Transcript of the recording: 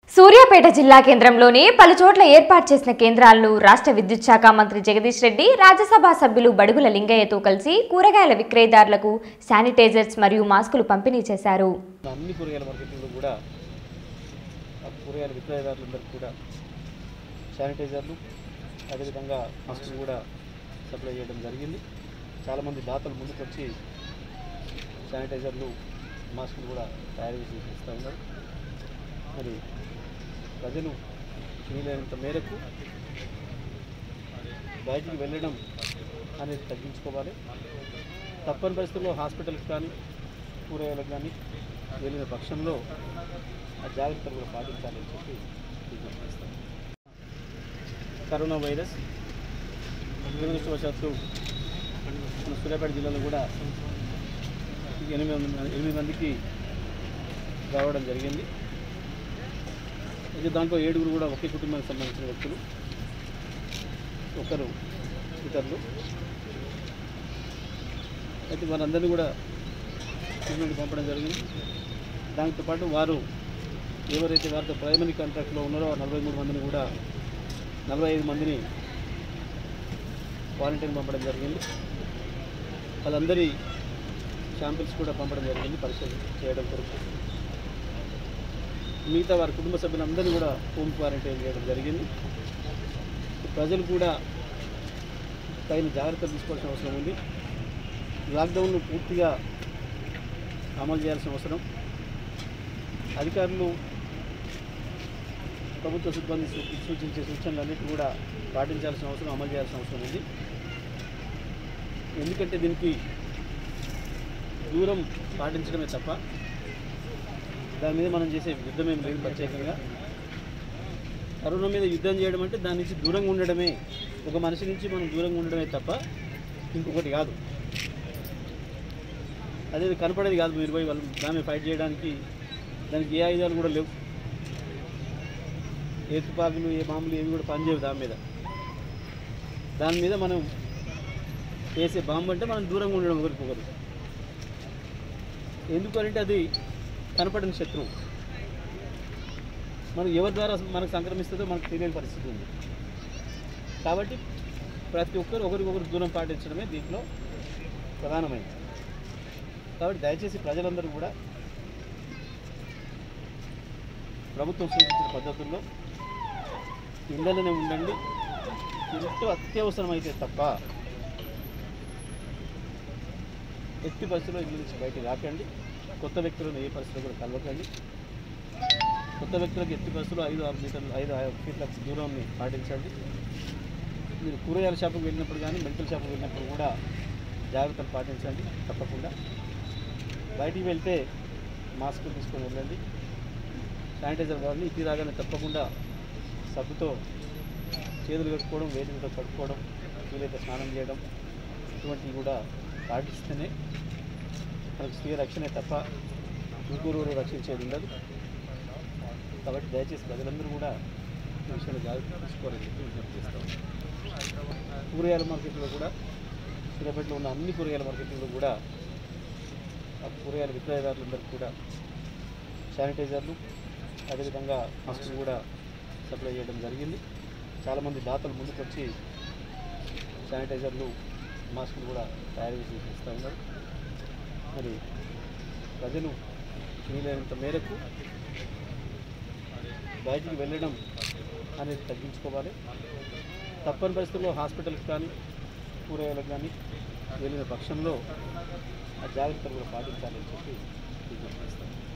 సూర్యాపేట జిల్లా కేంద్రంలోని పలు చోట్ల ఏర్పాటు చేసిన కేంద్రాలను రాష్ట్ర విద్యుత్ శాఖ మంత్రి జగదీష్ రెడ్డి రాజ్యసభ సభ్యులు బడుగుల లింగయ్యతో కలిసి కూరగాయల విక్రయదారులకు శానిటైజర్స్ మరియు మాస్కులు పంపిణీ చేశారు అన్ని కూరగాయల మార్కెట్లో కూడా ఆ కూరగాయల విక్రయదారులందరికీ కూడా శానిటైజర్లు అదేవిధంగా మాస్కులు కూడా సప్లై చేయడం జరిగింది చాలామంది దాతలు ముందుకు వచ్చి శానిటైజర్లు మాస్కులు కూడా తయారు చేసి ఇస్తూ ఉన్నారు మరి ప్రజలు వీలైనంత మేరకు బయటికి వెళ్ళడం అనేది తగ్గించుకోవాలి తప్పని పరిస్థితుల్లో హాస్పిటల్కి కానీ కూరగాయలకు కానీ వెళ్ళిన పక్షంలో ఆ జాగ్రత్తలు కూడా పాటించాలని చెప్పి విజ్ఞప్తి చేస్తాం కరోనా వైరస్ దురదృష్టవశాత్తు మన సూర్యాపేట జిల్లాలో కూడా ఎనిమిది మంది ఎనిమిది మందికి రావడం జరిగింది అయితే దాంట్లో ఏడుగురు కూడా ఒకే కుటుంబానికి సంబంధించిన వ్యక్తులు ఒకరు ఇతరులు అయితే వారందరినీ కూడా ట్రీట్మెంట్ పంపడం జరిగింది దాంతో పాటు వారు ఎవరైతే వారితో ప్రైమరీ కాంట్రాక్ట్లో ఉన్నారో ఆ నలభై మూడు మందిని కూడా నలభై ఐదు మందిని క్వారంటైన్ పంపడం జరిగింది వాళ్ళందరి శాంపిల్స్ కూడా పంపడం జరిగింది పరిశోధన చేయడం కొరకు మిగతా వారి కుటుంబ సభ్యులందరినీ కూడా హోమ్ క్వారంటైన్ చేయడం జరిగింది ప్రజలు కూడా తగిన జాగ్రత్తలు తీసుకోవాల్సిన అవసరం ఉంది లాక్డౌన్ను పూర్తిగా అమలు చేయాల్సిన అవసరం అధికారులు ప్రభుత్వ సిబ్బంది సూ- సూచించే సూచనలన్నిటి కూడా పాటించాల్సిన అవసరం అమలు చేయాల్సిన అవసరం ఉంది ఎందుకంటే దీనికి దూరం పాటించడమే తప్ప దాని మీద మనం చేసే యుద్ధం ఏం లేదు ప్రత్యేకంగా కరోనా మీద యుద్ధం చేయడం అంటే దాని నుంచి దూరంగా ఉండడమే ఒక మనిషి నుంచి మనం దూరంగా ఉండడమే తప్ప ఇంకొకటి కాదు అదే కనపడేది కాదు మీరు పోయి వాళ్ళు దాన్ని ఫైట్ చేయడానికి దానికి ఏ ఆయుధాలు కూడా లేవు ఏ తుపాకులు ఏ మామూలు ఏవి కూడా పనిచేయవు దాని మీద దాని మీద మనం వేసే బాంబు అంటే మనం దూరంగా ఉండడం ఒకరికొకరు ఎందుకంటే అది కనపడని శత్రువు మనం ఎవరి ద్వారా మనకు సంక్రమిస్తుందో మనకు తెలియని పరిస్థితి ఉంది కాబట్టి ప్రతి ఒక్కరు ఒకరికొకరు దూరం పాటించడమే దీంట్లో ప్రధానమైనది కాబట్టి దయచేసి ప్రజలందరూ కూడా ప్రభుత్వం సూచించిన పద్ధతుల్లో ఇళ్ళలోనే ఉండండి ఎంతో అత్యవసరమైతే తప్ప ఎట్టి పరిస్థితుల్లో ఇల్లు నుంచి బయటికి రాకండి కొత్త వ్యక్తులను ఏ పరిస్థితుల్లో కూడా కలవకండి కొత్త వ్యక్తులకు ఎట్టి పరిస్థితుల్లో ఐదు ఆరు మీటర్లు ఐదు ఆరు ఫీట్ల దూరాన్ని పాటించండి మీరు కూరగాయల షాపుకి వెళ్ళినప్పుడు కానీ మెడికల్ షాపుకి వెళ్ళినప్పుడు కూడా జాగ్రత్తలు పాటించండి తప్పకుండా బయటికి వెళ్తే మాస్క్ తీసుకొని వెళ్ళండి శానిటైజర్ కావాలి ఇంటికి రాగానే తప్పకుండా సబ్బుతో చేతులు కట్టుకోవడం వేడితో కట్టుకోవడం వీలైతే స్నానం చేయడం ఇటువంటివి కూడా పాటిస్తేనే మనకు స్త్రీ రక్షణే తప్ప ఇంకొరు రక్షించేది ఉండదు కాబట్టి దయచేసి ప్రజలందరూ కూడా ఈ విషయంలో జాగ్రత్త తీసుకోవాలని చెప్పి విజ్ఞప్తి చేస్తాం కూరగాయల మార్కెట్లో కూడా సూర్యాపేటలో ఉన్న అన్ని కూరగాయల మార్కెట్లో కూడా ఆ కూరగాయల విక్రయదారులందరికీ కూడా శానిటైజర్లు అదేవిధంగా మాస్కులు కూడా సప్లై చేయడం జరిగింది చాలామంది దాతలు ముందుకు వచ్చి శానిటైజర్లు మాస్కులు కూడా తయారు చేసి ఇస్తూ ఉన్నారు మరి ప్రజలు వీలైనంత మేరకు బయటికి వెళ్ళడం అనేది తగ్గించుకోవాలి తప్పని పరిస్థితుల్లో హాస్పిటల్కి కానీ కూరగాయలకు కానీ వెళ్ళిన పక్షంలో ఆ జాగ్రత్తలు కూడా పాటించాలని చెప్పి విజ్ఞప్తి చేస్తాను